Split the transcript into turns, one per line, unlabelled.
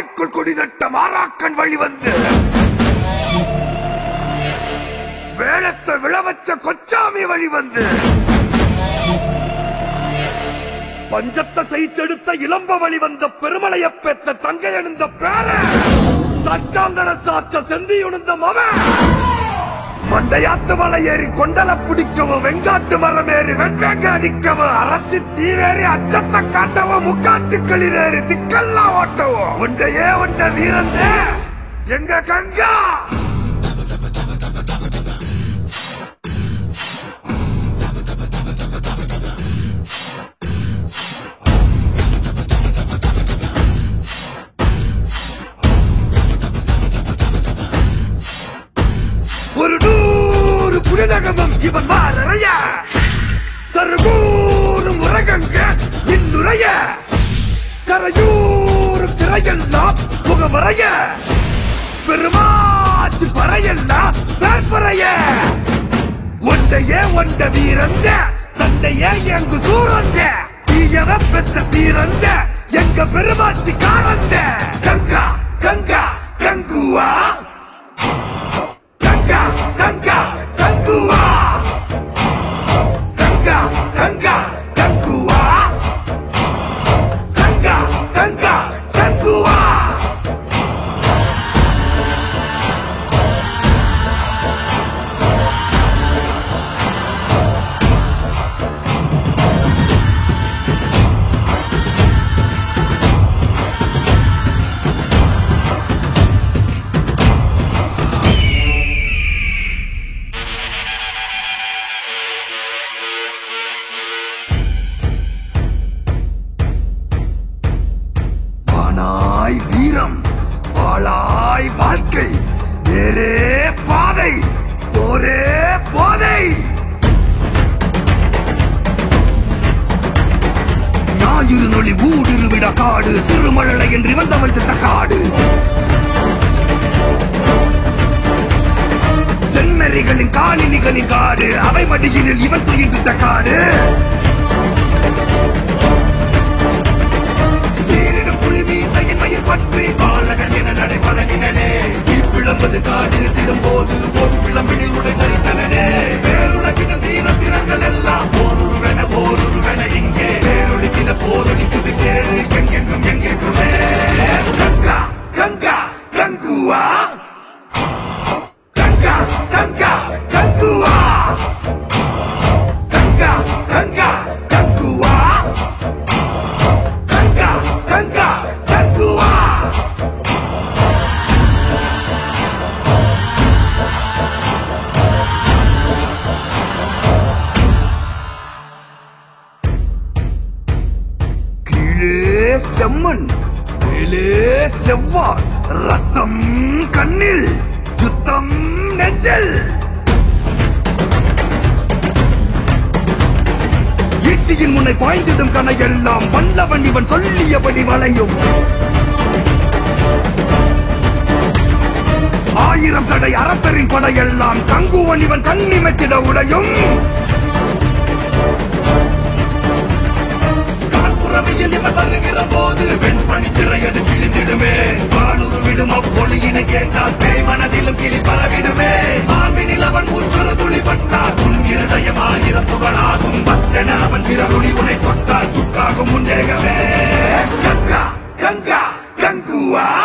ஆணிக்குள் கொடி நட்ட மாறாக்கன் வழி வந்து வேளத்தை விழவச்ச கொச்சாமி வழி வந்து பஞ்சத்தை செய்ச்செடுத்த இளம்ப வழி வந்த பெருமலைய பெத்த தங்கை எழுந்த பேர சச்சாந்தன சாச்ச செந்தி உணர்ந்த மவன் மண்டையாத்து மலை ஏறி கொண்டல பிடிக்கவும் வெங்காட்டு மரம் ஏறி வெண்வேங்க அடிக்கவும் அரத்தி தீவேறி அச்சத்தை காட்டவும் முக்காட்டுக்களில் ஏறி திக்கெல்லாம் ஓட்டவும் ஒன்றையே ஒன்ற வீரன் எங்க கங்கா ஒரு நூறு புனிதகமும் இவன் வாரறைய சருகூரும் உரகங்க இன்னுரைய கரையூரும் திரையெல்லாம் முகமறைய பெருமாச்சு பறையெல்லாம் பேர்பறைய ஒன்றையே ஒன்ற வீரந்த சண்டையே எங்கு சூரந்த தீயவ பெத்த வீரந்த எங்க பெருமாச்சி காரந்த கங்கா கங்கா கங்குவா கங்கா கங்கா கங்குவா கங்கா கங்கா கங்குவா கங்கா கங்கா கங்குவா வானாய் வீரம் வாளாய் வாழ்க்கை நேரே பாதை போரே போதை ஞாயிறு நொழி ஊடுருவிட காடு சிறுமழலை என்று வந்தவள் திட்ட காடு செம்மறிகளின் காணினிகளின் காடு அவை மடியினில் இவன் துயின்றிட்ட காடு சீரிடும் புலி மீசையின் மயிர் பற்றி பாலகன் என நடைபழகினனே தீப்பிழம்பது காடு திடும் போது ஒரு பிளம்பினில் உடை தரித்தனனே வேறுலகின வீர திறங்கள் எல்லாம் போருருவென போருருவென இங்கே வேறொழிக்கிற போரொழிக்குது கேடு எங்கெங்கும் எங்கெங்குமே கங்கா கங்கா கங்குவா கங்கா கங்கா கங்குவா கங்கா கங்கா கங்குவா கங்கா கங்கா கங்குவா கீழே செம்மண் மேலே செவ்வாய் ரத்தம் கண்ணில் யுத்தம் நெஞ்சில் ஈட்டியின் முனை பாய்ந்திடும் கனையெல்லாம் வல்லவன் இவன் சொல்லியபடி வளையும் ஆயிரம் தடை அரசரின் படையெல்லாம் தங்குவன் இவன் கண்ணிமைத்திட உடையும் காற்புறவியில் இவன் தருகிற போது வெண்பணி திரையது கிழிந்திடுமே வாளுரு விடும் அப்பொழியினை கேட்டால் பேய் மனதிலும் கிளி பரவிடுமே மார்பினில் அவன் மூச்சொரு துளி பட்டால் உன் இருதயம் ஆயிரம் புகழாகும் பத்தன அவன் விரலுளி உனை தொட்டால் சுக்காகும் உன் தேகமே கங்கா கங்கா கங்குவா